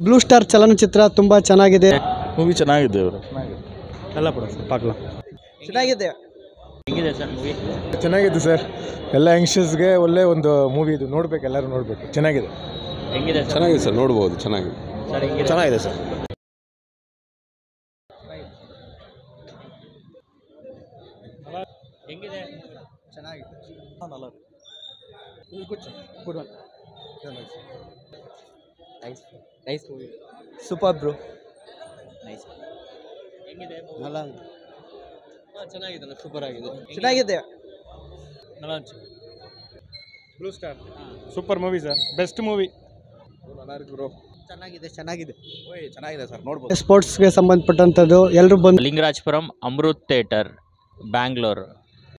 blue star ಚಲನಚಿತ್ರ ತುಂಬ ಚೆನ್ನಾಗಿದೆ ಮೂವಿ ಚೆನ್ನಾಗಿದೆ ಅವರು ಎಲ್ಲ ಬಿಡ ಪಾಕ್ಲ ಚೆನ್ನಾಗಿದೆ ಚೆನ್ನಾಗಿದೆ ಸರ್ ಎಲ್ಲ ಯಂಗ್ಸ್ಟರ್ಸ್ಗೆ ಒಳ್ಳೆ ಒಂದು ಮೂವಿ ಇದು ನೋಡ್ಬೇಕು ಎಲ್ಲರೂ ನೋಡಬೇಕು ಚೆನ್ನಾಗಿದೆ ಚೆನ್ನಾಗಿದೆ ಸರ್ ನೋಡ್ಬೋದು ಚೆನ್ನಾಗಿದೆ ಚೆನ್ನಾಗಿದೆ ಸರ್ ಸೂಪರ್ ಬ್ರೋ ಚೆನ್ನಾಗಿದೆ ಸೂಪರ್ ಆಗಿದೆ ಚೆನ್ನಾಗಿದೆ Blue Star super movie sir best movie ಚೆನ್ನಾಗಿದೆ ಚೆನ್ನಾಗಿದೆ ಚೆನ್ನಾಗಿದೆ ಸರ್ ನೋಡ್ಬೋದು ಸ್ಪೋರ್ಟ್ಸ್ಗೆ ಸಂಬಂಧಪಟ್ಟಂಥದ್ದು ಎಲ್ಲರೂ ಬಂದು ಲಿಂಗರಾಜಪುರಂ ಅಮೃತ್ ಥಿಯೇಟರ್ ಬ್ಯಾಂಗ್ಳೂರ್